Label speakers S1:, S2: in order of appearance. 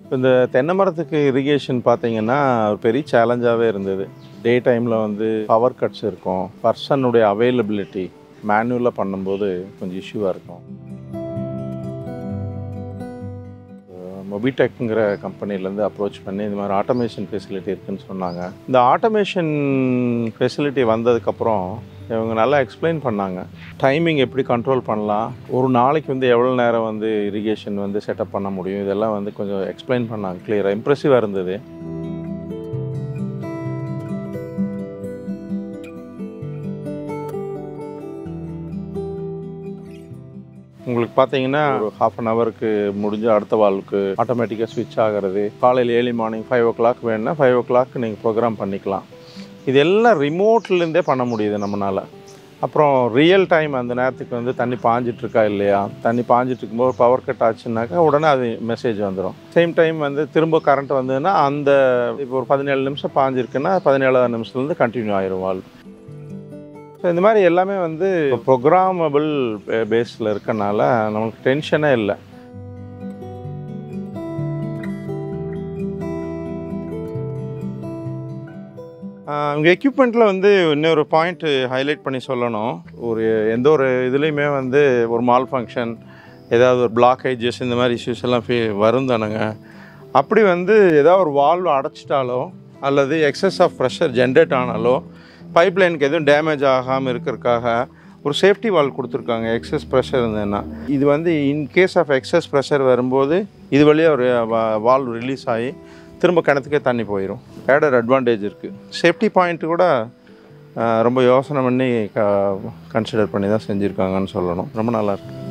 S1: இந்த தென்னை மரத்துக்கு இரிகேஷன் பார்த்தீங்கன்னா ஒரு பெரிய சேலஞ்சாகவே இருந்தது டே டைமில் வந்து பவர் கட்ஸ் இருக்கும் பர்சனுடைய அவைலபிலிட்டி மேனுவலாக பண்ணும்போது கொஞ்சம் இஷ்யூவாக இருக்கும் மொபிடெக்ங்கிற கம்பெனிலேருந்து அப்ரோச் பண்ணி இந்த மாதிரி ஆட்டோமேஷன் ஃபெசிலிட்டி இருக்குன்னு சொன்னாங்க இந்த ஆட்டோமேஷன் ஃபெசிலிட்டி வந்ததுக்கப்புறம் இவங்க நல்லா எக்ஸ்பிளைன் பண்ணாங்க டைமிங் எப்படி கண்ட்ரோல் பண்ணலாம் ஒரு நாளைக்கு வந்து எவ்வளோ நேரம் வந்து இரிகேஷன் வந்து செட்டப் பண்ண முடியும் இதெல்லாம் வந்து கொஞ்சம் எக்ஸ்பிளைன் பண்ணாங்க கிளியராக இம்ப்ரெசிவாக இருந்தது உங்களுக்கு பார்த்தீங்கன்னா ஒரு ஹாஃப் அன் ஹவருக்கு முடிஞ்ச அடுத்த வால்வுக்கு ஆட்டோமேட்டிக்காக ஸ்விட்ச் ஆகிறது காலையில் early morning five o'clock வேணும்னா ஃபைவ் ஓ கிளாக் நீங்கள் ப்ரோக்ராம் பண்ணிக்கலாம் இது எல்லாம் ரிமோட்லேருந்தே பண்ண முடியுது நம்மளால் அப்புறம் ரியல் டைம் அந்த நேரத்துக்கு வந்து தண்ணி பாஞ்சிட்டு இருக்கா இல்லையா தண்ணி பாஞ்சிட்டு இருக்கும்போது பவர் கட் ஆச்சுன்னாக்கா உடனே அது மெசேஜ் வந்துடும் சேம் டைம் வந்து திரும்ப கரண்ட் வந்ததுன்னா அந்த இப்போ ஒரு பதினேழு நிமிஷம் பாஞ்சிருக்குன்னா பதினேழாவது நிமிஷத்துலேருந்து கண்டினியூ ஆயிரும் வால் ஸோ இந்த மாதிரி எல்லாமே வந்து ப்ரோக்ராமபிள் பேஸில் இருக்கனால நமக்கு டென்ஷனே இல்லை உங்கள் எக்யூப்மெண்ட்டில் வந்து இன்னொரு பாயிண்ட்டு ஹைலைட் பண்ணி சொல்லணும் ஒரு எந்த ஒரு இதுலேயுமே வந்து ஒரு மால் ஃபங்க்ஷன் ஏதாவது ஒரு பிளாக்கேஜஸ் இந்த மாதிரி இஷ்யூஸ் எல்லாம் ஃபே வரும் தானுங்க அப்படி வந்து ஏதாவது ஒரு வால்வ் அடைச்சிட்டாலோ அல்லது எக்ஸஸ் ஆஃப் ப்ரெஷர் ஜென்ரேட் ஆனாலோ பைப் லைனுக்கு எதுவும் டேமேஜ் ஆகாமல் இருக்கிறதுக்காக ஒரு சேஃப்டி வால்வ் கொடுத்துருக்காங்க எக்ஸஸ் ப்ரெஷர் இருந்ததுன்னா இது வந்து in case of excess pressure வரும்போது இது வழியாக ஒரு வால்வ் ரிலீஸ் ஆகி திரும்ப கிணத்துக்கே தண்ணி போயிடும் ஆடர் அட்வான்டேஜ் இருக்குது சேஃப்டி பாயிண்ட்டு கூட ஆஹ், ரொம்ப யோசனை பண்ணி க கன்சிடர் பண்ணி தான் செஞ்சுருக்காங்கன்னு சொல்லணும் ரொம்ப நல்லாயிருக்கு